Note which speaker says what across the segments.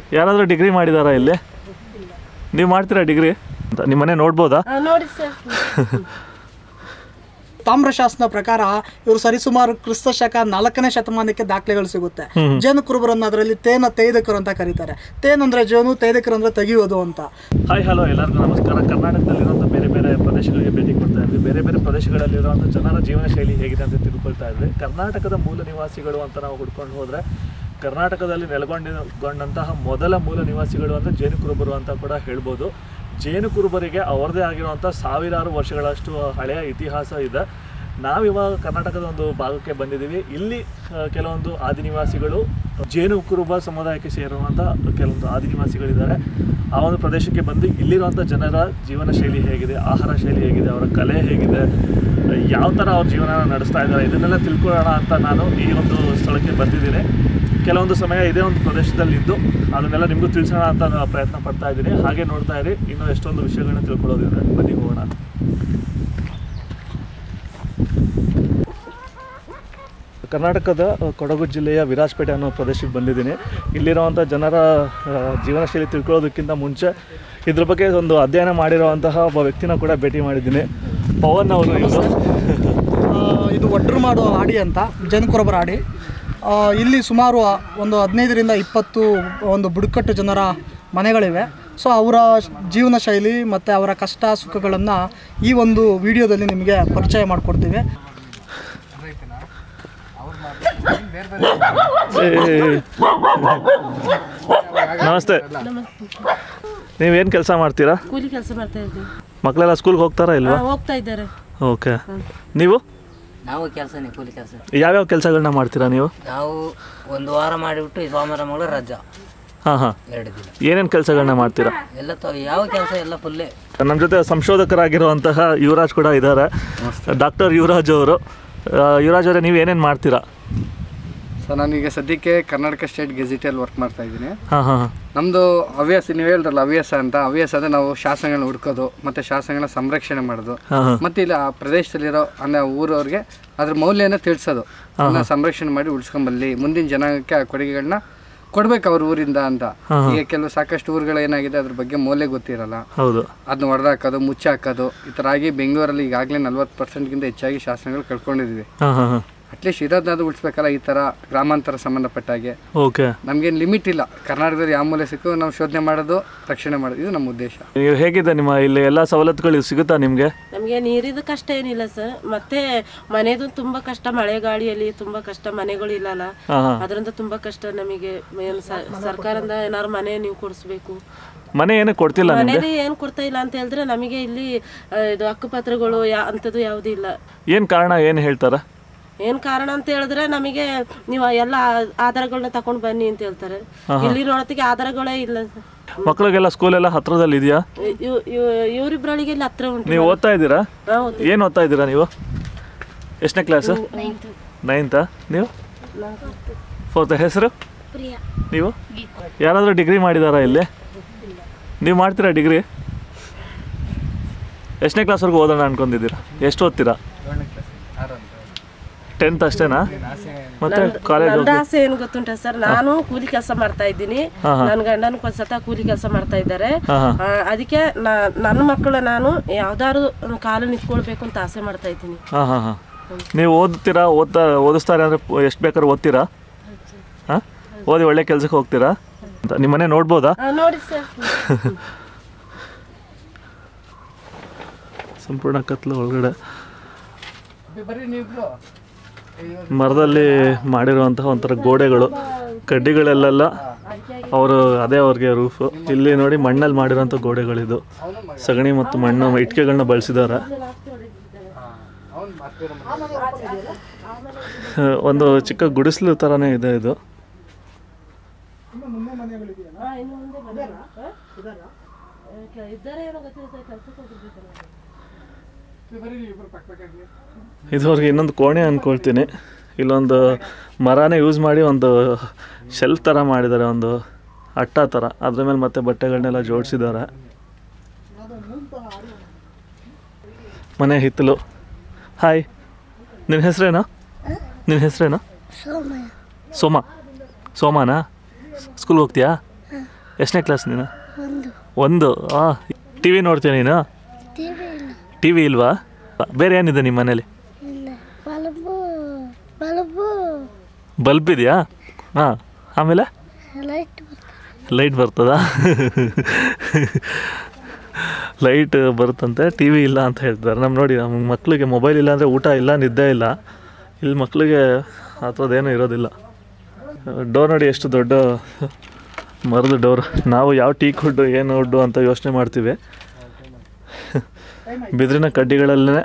Speaker 1: ಯಾರಾದರೂ ಡಿಗ್ರಿ ಮಾಡಿದಾರಾ ಇಲ್ಲಿ ನೀವು ಮಾಡ್ತೀರಾ ಡಿಗ್ರಿ ಅಂತ ನಿಮ್ಮ ಮನೆ ನೋಡ್ಬೋದಾ
Speaker 2: ನೋಡಿ ಸರ್
Speaker 3: ತಾಮ್ರಶಾಸ್ತ್ರ ಪ್ರಕಾರ ಇವರು ಸರಿಸುಮಾರು ಕ್ರಿಸ್ತ ಶಕ ನಾಲ್ಕನೇ ಶತಮಾನಕ್ಕೆ ದಾಖಲೆಗಳು ಸಿಗುತ್ತೆ ಜೇನು ಕುರುಬರನ್ನು ಅದರಲ್ಲಿ ತೇನ ತೇದಕರು ಅಂತ ಕರೀತಾರೆ ತೇನ್ ಅಂದ್ರೆ ಜೇನು ತೇದಕರು ಅಂದ್ರೆ ತೆಗೆಯೋದು ಅಂತ
Speaker 1: ಹಾಯ್ ಹಲೋ ಎಲ್ಲರಿಗೂ ನಮಸ್ಕಾರ ಕರ್ನಾಟಕದಲ್ಲಿರುವಂಥ ಬೇರೆ ಬೇರೆ ಪ್ರದೇಶಗಳಿಗೆ ಭೇಟಿ ಕೊಡ್ತಾ ಇದ್ವಿ ಬೇರೆ ಬೇರೆ ಪ್ರದೇಶಗಳಲ್ಲಿರುವಂಥ ಜನರ ಜೀವನ ಶೈಲಿ ಹೇಗಿದೆ ಅಂತ ತಿಳ್ಕೊಳ್ತಾ ಇದ್ವಿ ಕರ್ನಾಟಕದ ಮೂಲ ನಿವಾಸಿಗಳು ಅಂತ ನಾವು ಹುಡ್ಕೊಂಡು ಹೋದರೆ ಕರ್ನಾಟಕದಲ್ಲಿ ನೆಲೆಗೊಂಡಿಗೊಂಡಂತಹ ಮೊದಲ ಮೂಲ ನಿವಾಸಿಗಳು ಅಂದರೆ ಜೇನು ಕುರುಬರು ಅಂತ ಕೂಡ ಹೇಳ್ಬೋದು ಜೇನು ಕುರುಬರಿಗೆ ಅವರದೇ ಆಗಿರುವಂಥ ಸಾವಿರಾರು ವರ್ಷಗಳಷ್ಟು ಹಳೆಯ ಇತಿಹಾಸ ಇದೆ ನಾವಿವಾಗ ಕರ್ನಾಟಕದ ಒಂದು ಭಾಗಕ್ಕೆ ಬಂದಿದ್ದೀವಿ ಇಲ್ಲಿ ಆ, ಕೆಲವೊಂದು ಆದಿನಿವಾಸಿಗಳು ಜೇನು ಕುರುಬ ಸಮುದಾಯಕ್ಕೆ ಸೇರುವಂಥ ಕೆಲವೊಂದು ಆದಿನಿವಾಸಿಗಳಿದ್ದಾರೆ ಆ ಒಂದು ಪ್ರದೇಶಕ್ಕೆ ಬಂದು ಇಲ್ಲಿರುವಂಥ ಜನರ ಜೀವನ ಶೈಲಿ ಹೇಗಿದೆ ಆಹಾರ ಶೈಲಿ ಹೇಗಿದೆ ಅವರ ಕಲೆ ಹೇಗಿದೆ ಯಾವ ಥರ ಅವ್ರ ಜೀವನ ನಡೆಸ್ತಾ ಇದ್ದಾರೆ ಇದನ್ನೆಲ್ಲ ತಿಳ್ಕೊಳ್ಳೋಣ ಅಂತ ನಾನು ಈ ಒಂದು ಸ್ಥಳಕ್ಕೆ ಬಂದಿದ್ದೀನಿ ಕೆಲವೊಂದು ಸಮಯ ಇದೇ ಒಂದು ಪ್ರದೇಶದಲ್ಲಿದ್ದು ಅದನ್ನೆಲ್ಲ ನಿಮಗೂ ತಿಳಿಸೋಣ ಅಂತ ನಾನು ಪ್ರಯತ್ನ ಪಡ್ತಾ ಇದ್ದೀನಿ ಹಾಗೆ ನೋಡ್ತಾ ಇರಿ ಇನ್ನೂ ಎಷ್ಟೊಂದು ವಿಷಯಗಳನ್ನ ತಿಳ್ಕೊಳ್ಳೋದಿದೆ ಬನ್ನಿ ಹೋಗೋಣ ಕರ್ನಾಟಕದ ಅ, ಕೊಡಗು ಜಿಲ್ಲೆಯ ವಿರಾಜಪೇಟೆ ಅನ್ನೋ ಪ್ರದೇಶಕ್ಕೆ ಬಂದಿದ್ದೀನಿ ಇಲ್ಲಿರುವಂಥ ಜನರ ಆ, ಜೀವನ ಶೈಲಿ ತಿಳ್ಕೊಳ್ಳೋದಕ್ಕಿಂತ ಮುಂಚೆ ಇದ್ರ ಬಗ್ಗೆ ಒಂದು ಅಧ್ಯಯನ ಮಾಡಿರುವಂತಹ ಒಬ್ಬ ವ್ಯಕ್ತಿನ ಕೂಡ ಭೇಟಿ ಮಾಡಿದ್ದೀನಿ ಪವನ್ ಅವರು ಇವರು
Speaker 3: ಆ, ಇದು ಒಡ್ರು ಮಾಡೋ ಹಾಡಿ ಅಂತ ಜೇನು ಕುರುಬರ ಹಾಡಿ ಆ, ಇಲ್ಲಿ ಸುಮಾರು ಒಂದು ಹದಿನೈದರಿಂದ ಇಪ್ಪತ್ತು ಒಂದು ಬುಡಕಟ್ಟು ಜನರ ಮನೆಗಳಿವೆ ಸೊ ಅವರ ಜೀವನ ಶೈಲಿ ಮತ್ತು ಅವರ ಕಷ್ಟ ಸುಖಗಳನ್ನು ಈ ಒಂದು ವಿಡಿಯೋದಲ್ಲಿ ನಿಮಗೆ ಪರಿಚಯ ಮಾಡಿಕೊಡ್ತೀವಿ
Speaker 1: ಏ, ನಮಸ್ತೆ ನೀವೇನು ಕೆಲಸ ಮಾಡ್ತೀರಾ
Speaker 2: ಕೂಲಿ ಕೆಲಸ ಮಾಡ್ತಾ ಇದ್ದೀವಿ
Speaker 1: ಮಕ್ಕಳೆಲ್ಲ ಸ್ಕೂಲ್ಗೆ ಹೋಗ್ತಾರಾ ಇಲ್ವಾ
Speaker 2: ಹಾ, ಹೋಗ್ತಾ ಇದ್ದಾರೆ
Speaker 1: ಓಕೆ ನೀವು
Speaker 4: ನಾವು ಕೆಲಸನೇ ಕೂಲಿ ಕೆಲಸ
Speaker 1: ಯಾವ್ಯಾವ ಕೆಲಸಗಳನ್ನ ಮಾಡ್ತೀರಾ ನೀವು
Speaker 4: ನಾವು ಒಂದು ವಾರ ಮಾಡಿಬಿಟ್ಟು ಈ ಸೋಮವಾರ ಮಗಳು ರಜಾ
Speaker 1: ಹಾಂ ಹಾಂ
Speaker 4: ಎರಡು ದಿನ
Speaker 1: ಏನೇನು ಕೆಲಸಗಳನ್ನ ಮಾಡ್ತೀರಾ
Speaker 4: ಎಲ್ಲ ತ ಯಾವ ಕೆಲಸ ಎಲ್ಲ ಫುಲ್ಲೇ
Speaker 1: ನಮ್ಮ ಜೊತೆ ಸಂಶೋಧಕರಾಗಿರುವಂತಹ ಯುವರಾಜ್ ಕೂಡ ಇದ್ದಾರೆ ಡಾಕ್ಟರ್ ಯುವರಾಜ್ ಅವರು ಆ, ಯುವರಾಜ್ ಅವರೇ ನೀವು ಏನೇನು ಮಾಡ್ತೀರಾ
Speaker 5: ಸೊ ನಾನೀಗ ಸದ್ಯಕ್ಕೆ ಕರ್ನಾಟಕ ಸ್ಟೇಟ್ ಗೆಜಿಟಲ್ಲಿ ವರ್ಕ್ ಮಾಡ್ತಾ ಇದ್ದೀನಿ
Speaker 1: ಹಾಂ ಹಾಂ ಹಾಂ
Speaker 5: ನಮ್ಮದು ಹವ್ಯಾಸ ನೀವು ಹೇಳಿದ್ರಲ್ಲ ಹವ್ಯಾಸ ಅಂತ ಹವ್ಯಾಸ ಅಂದರೆ ನಾವು ಶಾಸನಗಳನ್ನ ಹುಡ್ಕೋದು ಮತ್ತು ಶಾಸನಗಳನ್ನ ಸಂರಕ್ಷಣೆ ಮಾಡೋದು
Speaker 1: ಹಾಂ ಹಾಂ
Speaker 5: ಮತ್ತು ಇಲ್ಲಿ ಆ ಪ್ರದೇಶದಲ್ಲಿರೋ ಅಂದರೆ ಊರವ್ರಿಗೆ ಅದ್ರ ಮೌಲ್ಯನ ತಿಳಿಸೋದು ಅದನ್ನ ಸಂರಕ್ಷಣೆ ಮಾಡಿ ಉಳಿಸ್ಕೊಂಬಲ್ಲಿ ಮುಂದಿನ ಜನಾಂಗಕ್ಕೆ ಆ ಕೊಡುಗೆಗಳನ್ನ ಕೊಡ್ಬೇಕು ಅವ್ರ ಊರಿಂದ ಅಂತ ಈಗ ಕೆಲವು ಸಾಕಷ್ಟು ಊರುಗಳು ಏನಾಗಿದೆ ಅದ್ರ ಬಗ್ಗೆ ಮೌಲ್ಯ ಗೊತ್ತಿರಲ್ಲ
Speaker 1: ಹೌದು
Speaker 5: ಅದನ್ನ ಹೊಡೆದಾಕೋದು ಮುಚ್ಚಾಕೋದು ಈ ಥರ ಆಗಿ ಬೆಂಗಳೂರಲ್ಲಿ ಈಗಾಗಲೇ ನಲ್ವತ್ತು ಪರ್ಸೆಂಟ್ಗಿಂತ ಹೆಚ್ಚಾಗಿ ಶಾಸನಗಳು ಕಳ್ಕೊಂಡಿದ್ವಿ
Speaker 1: ಹಾಂ ಹಾಂ ಹಾಂ
Speaker 5: ಅಟ್ಲೀಸ್ಟ್ ಇರೋದನ್ನಾದ್ರೂ ಉಳಿಸ್ಬೇಕಲ್ಲ ಈ ಥರ ಗ್ರಾಮಾಂತರ ಸಂಬಂಧಪಟ್ಟ ಹಾಗೆ
Speaker 1: ಓಕೆ
Speaker 5: ನಮಗೇನು ಲಿಮಿಟ್ ಇಲ್ಲ ಕರ್ನಾಟಕದಲ್ಲಿ ಯಾವ ಮೂಲೆ ಸಿಕ್ಕು ನಾವು ಶೋಧನೆ ಮಾಡೋದು ರಕ್ಷಣೆ ಮಾಡೋದು ಇದು ನಮ್ಮ ಉದ್ದೇಶ
Speaker 1: ನೀವು ಹೇಗಿದೆ ನಿಮ್ಮ ಇಲ್ಲಿ ಎಲ್ಲ ಸವಲತ್ತುಗಳು ಸಿಗುತ್ತಾ ನಿಮಗೆ
Speaker 2: ನಮಗೆ ನೀರಿದ ಕಷ್ಟ ಏನಿಲ್ಲ ಸರ್ ಮತ್ತೆ ಮನೆದು ತುಂಬಾ ಕಷ್ಟ ಮಳೆ ಗಾಳಿಯಲ್ಲಿ ತುಂಬಾ ಕಷ್ಟ ಮನೆಗಳು ಇಲ್ಲಲ್ಲ
Speaker 1: ಹಾಂ ಹಾಂ
Speaker 2: ಅದರಿಂದ ತುಂಬಾ ಕಷ್ಟ ನಮಗೆ ಏನು ಸ- ಸರ್ಕಾರದಿಂದ ಏನಾದ್ರು ಮನೆ ನೀವು ಕೊಡಿಸ್ಬೇಕು
Speaker 1: ಮನೆ ಏನು ಕೊಡ್ತಿಲ್ಲ ನಿಮಗೆ
Speaker 2: ಮನೇಲಿ ಏನ್ ಕೊಡ್ತಾ ಇಲ್ಲ ಅಂತ ಹೇಳಿದ್ರೆ ನಮಗೆ ಇಲ್ಲಿ ಆ, ಇದು ಹಕ್ಕುಪತ್ರಗಳು ಯಾ ಅಂಥದ್ದು ಯಾವುದೂ ಇಲ್ಲ
Speaker 1: ಏನು ಕಾರಣ ಏನು ಹೇಳ್ತಾರೆ
Speaker 2: ಏನ್ ಕಾರಣ ಅಂತ ಹೇಳಿದ್ರೆ ನಮಗೆ ನೀವು ಎಲ್ಲ ಆ- ಆಧಾರಗಳನ್ನ ತಗೊಂಡ್ ಬನ್ನಿ ಅಂತ ಹೇಳ್ತಾರೆ ಇಲ್ಲಿರೋತ್ತಿಗೆ ಆಧಾರಗಳೇ ಇಲ್ಲ
Speaker 1: ಮಕ್ಕಳಿಗೆಲ್ಲ ಸ್ಕೂಲೆಲ್ಲ ಹತ್ರದಲ್ಲಿ ಇದೆಯಾ
Speaker 2: ಇವ್- ಇವ್- ಇವ್ರಿಬ್ರಳಿಗೆ ಇಲ್ಲಿ ಹತ್ರ ಉಂಟು
Speaker 1: ನೀವು ಓದ್ತಾ ಇದ್ದೀರಾ
Speaker 2: ನಾವು
Speaker 1: ಏನು ಓದ್ತಾ ಇದ್ದೀರಾ ನೀವು ಎಷ್ಟನೇ ಕ್ಲಾಸು ನೈನ್ತಾ ನೀವು ಫೋರ್ತ್ ಹೆಸರು ನೀವು ಯಾರಾದರೂ ಡಿಗ್ರಿ ಮಾಡಿದಾರಾ ಇಲ್ಲಿ ನೀವು ಮಾಡ್ತೀರಾ ಡಿಗ್ರಿ ಎಷ್ಟನೇ ಕ್ಲಾಸ್ವರೆಗೂ ಓದೋಣ ಅನ್ಕೊಂಡಿದ್ದೀರಾ ಎಷ್ಟು ಓದ್ತೀರಾ ಟೆಂತ್ ಅಷ್ಟೇನಾ ಮತ್ತೆ ಕಾಲೇಜ್
Speaker 2: ನಂದು ಆಸೆ ಏನು ಗೊತ್ತುಂಟ ಸರ್ ನಾನು ಕೂಲಿ ಕೆಲಸ ಮಾಡ್ತಾ ಇದ್ದೀನಿ ನನ್ನ ಗಂಡನ ಒಂದ್ಸತ ಕೂಲಿ ಕೆಲಸ ಮಾಡ್ತಾ ಇದ್ದಾರೆ
Speaker 1: ಹಾಂ ಹಾಂ
Speaker 2: ಆ, ಅದಕ್ಕೆ ನಾ- ನನ್ನ ಮಕ್ಕಳು ನಾನು ಯಾವ್ದಾದ್ರು ಒಂದ್ ಕಾಲು ನಿಂತ್ಕೊಳ್ಬೇಕು ಅಂತ ಆಸೆ ಮಾಡ್ತಾ ಇದ್ದೀನಿ
Speaker 1: ಹಾಂ ಹಾಂ ಹಾಂ ನೀವು ಓದ್ತೀರಾ ಓದ್ತಾ ಓದಿಸ್ತಾರೆ ಅಂದರೆ ಎಷ್ಟು ಬೇಕಾದ್ರೂ ಓದ್ತೀರಾ ಹಾಂ ಓದಿ ಒಳ್ಳೆ ಕೆಲಸಕ್ಕೆ ಹೋಗ್ತೀರಾ ಅಂತ ನಿಮ್ಮ ಮನೆ ನೋಡ್ಬೋದಾ
Speaker 2: ಆ, ನೋಡಿ ಸರ್
Speaker 1: ಸಂಪೂರ್ಣ ಕತ್ಲು ಒಳಗಡೆ ಮರದಲ್ಲಿ ಮಾಡಿರುವಂತಹ ಒಂಥರ ಗೋಡೆಗಳು ಕಡ್ಡಿಗಳಲ್ಲೆಲ್ಲ ಅವರು ಅದೇ ಅವ್ರಿಗೆ ರೂಫು ಇಲ್ಲಿ ನೋಡಿ ಮಣ್ಣಲ್ಲಿ ಮಾಡಿರೋಂಥ ಗೋಡೆಗಳಿದು ಸಗಣಿ ಮತ್ತು ಮಣ್ಣು ಇಟ್ಟಿಗೆಗಳನ್ನ ಬಳಸಿದ್ದಾರೆ ಒಂದು ಚಿಕ್ಕ ಗುಡಿಸಲು ಥರನೇ ಇದೆ ಇದು
Speaker 2: ಇದ್ದಾರೆ ಏನೋ ಗೊತ್ತಿಲ್ಲ ಸರ್ ಕೆಲ್ಸಕ್ಕೆ ಹೋಗಿರ್ಬೇಕಲ್ಲ.
Speaker 1: ಇದುವರೆಗೆ ಇನ್ನೊಂದು ಕೋಣೆ ಅಂದ್ಕೊಳ್ತೀನಿ ಇಲ್ಲೊಂದು ಮರನೇ ಯೂಸ್ ಮಾಡಿ ಒಂದು ಶೆಲ್ಫ್ ಥರ ಮಾಡಿದ್ದಾರೆ ಒಂದು ಅಟ್ಟ ಥರ ಅದ್ರ ಮೇಲೆ ಮತ್ತೆ ಬಟ್ಟೆಗಳನ್ನೆಲ್ಲ ಜೋಡಿಸಿದ್ದಾರೆ ಮನೆ ಹಿತ್ತಲು ಹಾಯ್ ನಿನ್ನ ಹೆಸರೇನು ನಿನ್ನ ಹೆಸರೇನು ಸೋಮ ಸೋಮನಾ ಸ್ಕೂಲ್ಗೆ ಹೋಗ್ತೀಯಾ ಎಷ್ಟನೇ ಕ್ಲಾಸ್ ನೀನು
Speaker 6: ಒಂದು
Speaker 1: ಒಂದು ಆ ಟಿ ವಿ ನೋಡ್ತೀಯ ನೀನು
Speaker 6: ಟಿವಿ ಇಲ್ಲ
Speaker 1: ಟಿ ವಿ ಇಲ್ವಾ ಬೇರೆ ಏನಿದೆ ನಿಮ್ಮ ಮನೇಲಿ
Speaker 6: ಇಲ್ಲ ಬಲ್ಬು ಬಲ್ಬು
Speaker 1: ಬಲ್ಬ್ ಇದೆಯಾ ಹಾಂ ಆಮೇಲೆ
Speaker 6: ಲೈಟ್
Speaker 1: ಲೈಟ್ ಬರ್ತದಾ ಲೈಟ್ ಬರುತ್ತಂತೆ ಟಿ ವಿ ಇಲ್ಲ ಅಂತ ಹೇಳ್ತಾರೆ ನಮ್ಮ ನೋಡಿ ನಮ್ಮ ಮಕ್ಕಳಿಗೆ ಮೊಬೈಲ್ ಇಲ್ಲ ಅಂದರೆ ಊಟ ಇಲ್ಲ ನಿದ್ದೆ ಇಲ್ಲ ಇಲ್ಲಿ ಮಕ್ಕಳಿಗೆ ಆ ಥರದ್ದೇನೂ ಇರೋದಿಲ್ಲ ಡೋರ್ ನೋಡಿ ಎಷ್ಟು ದೊಡ್ಡ ಮರದ ಡೋರ್ ನಾವು ಯಾವ ಟೀ ಕುಡ್ಡು ಏನು ಉಡ್ಡು ಅಂತ ಯೋಚನೆ ಮಾಡ್ತೀವಿ ಬಿದಿರಿನ ಕಡ್ಡಿಗಳಲ್ಲೇ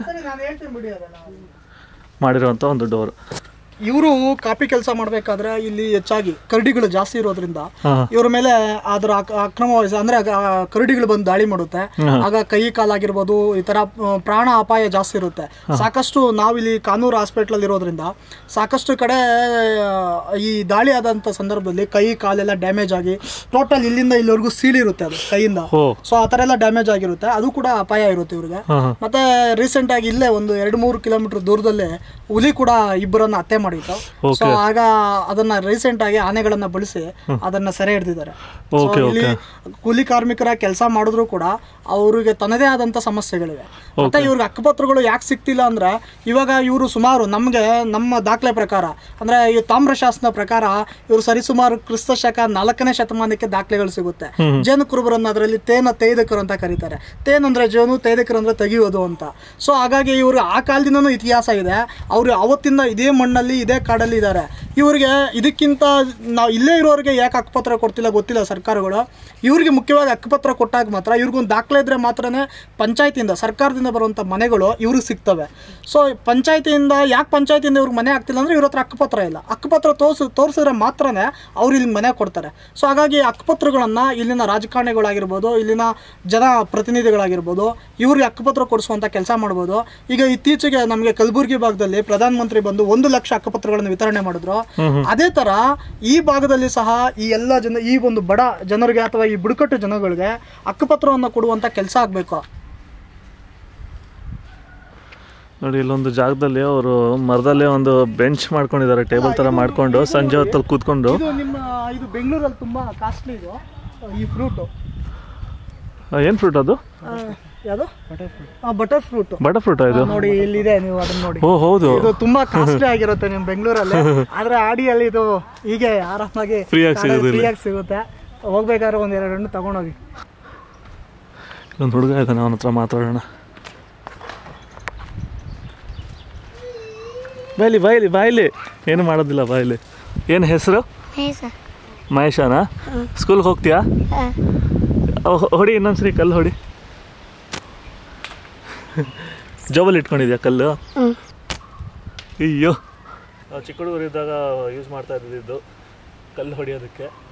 Speaker 1: ಮಾಡಿರುವಂಥ ಒಂದು ಡೋರ್
Speaker 3: ಇವರು ಕಾಪಿ ಕೆಲಸ ಮಾಡಬೇಕಾದ್ರೆ ಇಲ್ಲಿ ಹೆಚ್ಚಾಗಿ ಕರಡಿಗಳು ಜಾಸ್ತಿ ಇರೋದ್ರಿಂದ
Speaker 1: ಹಾಂ
Speaker 3: ಇವ್ರ ಮೇಲೆ ಅದರ ಅಕ್- ಅಕ್ರಮವಾಗಿ ಅಂದ್ರೆ ಆಗ ಆ ಕರಡಿಗಳು ಬಂದು ದಾಳಿ ಮಾಡುತ್ತೆ ಆಗ ಕೈ ಕಾಲಾಗಿರ್ಬೋದು ಈ ತರ ಆ, ಪ್ರಾಣ ಅಪಾಯ ಜಾಸ್ತಿ ಇರುತ್ತೆ ಸಾಕಷ್ಟು ನಾವಿಲ್ಲಿ ಕಾನೂರು ಹಾಸ್ಪಿಟ್ಲಲ್ಲಿ ಇರೋದ್ರಿಂದ ಸಾಕಷ್ಟು ಕಡೆ ಆ, ಈ ದಾಳಿ ಆದಂತ ಸಂದರ್ಭದಲ್ಲಿ ಕೈ ಕಾಲೆಲ್ಲ ಡ್ಯಾಮೇಜ್ ಆಗಿ ಟೋಟಲ್ ಇಲ್ಲಿಂದ ಇಲ್ಲಿವರೆಗೂ ಸೀಳಿರುತ್ತೆ ಅದು ಕೈಯಿಂದ
Speaker 1: ಓ
Speaker 3: ಸೊ ಆ ಥರ ಎಲ್ಲ ಡ್ಯಾಮೇಜ್ ಆಗಿರುತ್ತೆ ಅದು ಕೂಡ ಅಪಾಯ ಇರುತ್ತೆ ಇವ್ರಿಗೆ
Speaker 1: ಹಾಂ ಹಾಂ
Speaker 3: ಮತ್ತೆ ರೀಸೆಂಟ್ ಆಗಿ ಇಲ್ಲೇ ಒಂದು ಎರಡು ಮೂರು ಕಿಲೋಮೀಟರ್ ದೂರದಲ್ಲೇ ಹುಲಿ ಕೂಡ ಇಬ್ಬರನ್ನ ಹತ್ಯೆ ಮಾಡಿತ್ತು ಸೊ ಆಗ ಅದನ್ನ ರೀಸೆಂಟ್ ಆಗಿ ಆನೆಗಳನ್ನ ಬಳಸಿ ಅದನ್ನ ಸೆರೆ ಹಿಡಿದಿದ್ದಾರೆ So
Speaker 1: Okay,
Speaker 3: ಇಲ್ಲಿ ಕೂಲಿ ಕಾರ್ಮಿಕರ ಕೆಲಸ ಮಾಡಿದ್ರು ಕೂಡ ಅವರಿಗೆ ತನ್ನದೇ ಆದಂತ ಸಮಸ್ಯೆಗಳಿವೆ ಮತ್ತೆ ಇವ್ರಿಗೆ ಹಕ್ಕುಪತ್ರಗಳು ಯಾಕೆ ಸಿಗ್ತಿಲ್ಲ ಅಂದ್ರೆ ಇವಾಗ ಇವರು ಸುಮಾರು ನಮಗೆ ನಮ್ಮ ದಾಖಲೆ ಪ್ರಕಾರ ಅಂದ್ರೆ ಈ ತಾಮ್ರ ಶಾಸನ ಪ್ರಕಾರ ಇವರು ಸರಿಸುಮಾರು ಕ್ರಿಸ್ತ ಶಕ ನಾಲ್ಕನೇ ಶತಮಾನಕ್ಕೆ ದಾಖಲೆಗಳು ಸಿಗುತ್ತೆ ಜೇನು ಕುರುಬರನ್ನ ಅದರಲ್ಲಿ ತೇನ ತೇದಕರು ಅಂತ ಕರೀತಾರೆ ತೇನ್ ಅಂದ್ರೆ ಜೇನು ತೇದಕರು ಅಂದ್ರೆ ತೆಗೆಯೋದು ಅಂತ ಸೊ ಹಾಗಾಗಿ ಇವರು ಆ ಕಾಲದಿಂದನೂ ಇತಿಹಾಸ ಇದೆ ಅವರು ಅವತ್ತಿಂದ ಇದೇ ಮಣ್ಣಲ್ಲಿ ಇದೇ ಕಾಡಲ್ಲಿ ಇದ್ದಾರೆ ಇವರಿಗೆ ಇದಕ್ಕಿಂತ ನಾವು ಇಲ್ಲೇ ಇರೋರಿಗೆ ಯಾಕೆ ಹಕ್ಕುಪತ್ರ ಕೊಡ್ತಿಲ್ಲ ಗೊತ್ತಿಲ್ಲ ಸರ್ಕಾರಗಳು ಇವ್ರಿಗೆ ಮುಖ್ಯವಾಗಿ ಹಕ್ಕುಪತ್ರ ಕೊಟ್ಟಾಗ ಮಾತ್ರ ಇವ್ರಿಗೊಂದು ದಾಖಲೆ ಇದ್ರೆ ಮಾತ್ರನೇ ಪಂಚಾಯತಿಯಿಂದ ಸರ್ಕಾರದಿಂದ ಬರುವಂಥ ಮನೆಗಳು ಇವ್ರಿಗೆ ಸಿಗ್ತವೆ ಸೊ ಪಂಚಾಯತಿಯಿಂದ ಯಾಕೆ ಪಂಚಾಯತಿಯಿಂದ ಇವ್ರಿಗೆ ಮನೆ ಆಗ್ತಿಲ್ಲ ಅಂದ್ರೆ ಇವ್ರ ಹತ್ರ ಹಕ್ಕುಪತ್ರ ಇಲ್ಲ ಹಕ್ಕುಪತ್ರ ತೋರಿಸ್ ತೋರಿಸಿದ್ರೆ ಮಾತ್ರನೇ ಅವ್ರು ಇಲ್ಲಿ ಮನೆ ಕೊಡ್ತಾರೆ ಸೊ ಹಾಗಾಗಿ ಹಕ್ಕುಪತ್ರಗಳನ್ನು ಇಲ್ಲಿನ ರಾಜಕಾರಣಿಗಳಾಗಿರ್ಬೋದು ಇಲ್ಲಿನ ಜನ ಪ್ರತಿನಿಧಿಗಳಾಗಿರ್ಬೋದು ಇವ್ರಿಗೆ ಹಕ್ಕುಪತ್ರ ಕೊಡಿಸುವಂಥ ಕೆಲಸ ಮಾಡ್ಬೋದು ಈಗ ಇತ್ತೀಚೆಗೆ ನಮಗೆ ಕಲಬುರಗಿ ಭಾಗದಲ್ಲಿ ಪ್ರಧಾನಮಂತ್ರಿ ಬಂದು ಒಂದು ಲಕ್ಷ ಹಕ್ಕುಪತ್ರಗಳನ್ನು ವಿತರಣೆ ಮಾಡಿದ್ರು ಅದೇ ತರ ಈ ಭಾಗದಲ್ಲಿ ಸಹ ಈ ಎಲ್ಲ ಜನ ಈ ಒಂದು ಬಡ ಜನರಿಗೆ ಅಥವಾ ಈ ಬುಡಕಟ್ಟು ಜನಗಳಿಗೆ ಹಕ್ಕುಪತ್ರವನ್ನು ಕೊಡುವಂತ ಕೆಲಸ ಆಗಬೇಕು
Speaker 1: ನೋಡಿ ಇಲ್ಲೊಂದು ಜಾಗದಲ್ಲಿ ಅವರು ಮರದಲ್ಲೇ ಒಂದು ಬೆಂಚ್ ಮಾಡ್ಕೊಂಡಿದ್ದಾರೆ ಟೇಬಲ್ ಥರ ಮಾಡ್ಕೊಂಡು ಸಂಜೆ ಹೊತ್ತಲ್ಲಿ ಕೂತ್ಕೊಂಡು
Speaker 3: ಇದು ನಿಮ್ಮ ಇದು ಬೆಂಗಳೂರಲ್ಲಿ ತುಂಬಾ ಕಾಸ್ಟ್ಲಿ ಇದು ಈ ಫ್ರೂಟು
Speaker 1: ಏನು ಫ್ರೂಟ್ ಅದು
Speaker 3: ಯಾವುದು ಬಟರ್ ಫ್ರೂಟ್
Speaker 1: ಬಟರ್ ಫ್ರೂಟ್ ಇದು
Speaker 3: ನೋಡಿ ಇಲ್ಲಿದೆ ನೀವು ಅದನ್ನ ನೋಡಿ
Speaker 1: ಓ ಹೌದು
Speaker 3: ಇದು ತುಂಬಾ ಕಾಸ್ಟ್ಲಿ ಆಗಿರುತ್ತೆ ನಿಮ್ ಬೆಂಗಳೂರಲ್ಲಿ ಆದ್ರೆ ಆಡಿಯಲ್ಲಿ ಇದು ಹೀಗೆ ಆರಾಮಾಗಿ
Speaker 1: Free ಆಗಿ ಸಿಗೋದಿಲ್ಲ.
Speaker 3: ಫ್ರೀಯಾಗಿ ಸಿಗುತ್ತೆ ಹೋಗ್ಬೇಕಾದ್ರೆ ಒಂದ್ ಎರಡು ಹಣ್ಣು ತಗೊಂಡೋಗಿ
Speaker 1: ಒಂದು ಹುಡುಗ ಇದ್ದಾನೆ ಅವನ ಹತ್ರ ಮಾತಾಡೋಣ ಬಾಯ್ಲಿ ಬಾಯ್ಲಿ ಬಾಯ್ಲಿ ಏನು ಮಾಡೋದಿಲ್ಲ ಬಾಯ್ಲಿ ಏನು ಹೆಸರು
Speaker 6: ಸರ್
Speaker 1: ಮಹೇಶನಾ ಸ್ಕೂಲ್ಗೆ ಹೋಗ್ತೀಯಾ ಅವ್- ಹೊಡಿ ಇನ್ನೊಂದ್ಸರಿ ಕಲ್ಲು ಹೊಡಿ ಜೋಬಲ್ಲಿ ಇಟ್ಕೊಂಡಿದ್ಯಾ ಕಲ್ಲು ಅಯ್ಯೋ ನಾವು ಚಿಕ್ಕ ಹುಡುಗರಿದ್ದಾಗ ಯೂಸ್ ಮಾಡ್ತಾ ಇದ್ದಿದ್ದು ಕಲ್ಲು ಹೊಡಿಯೋದಕ್ಕೆ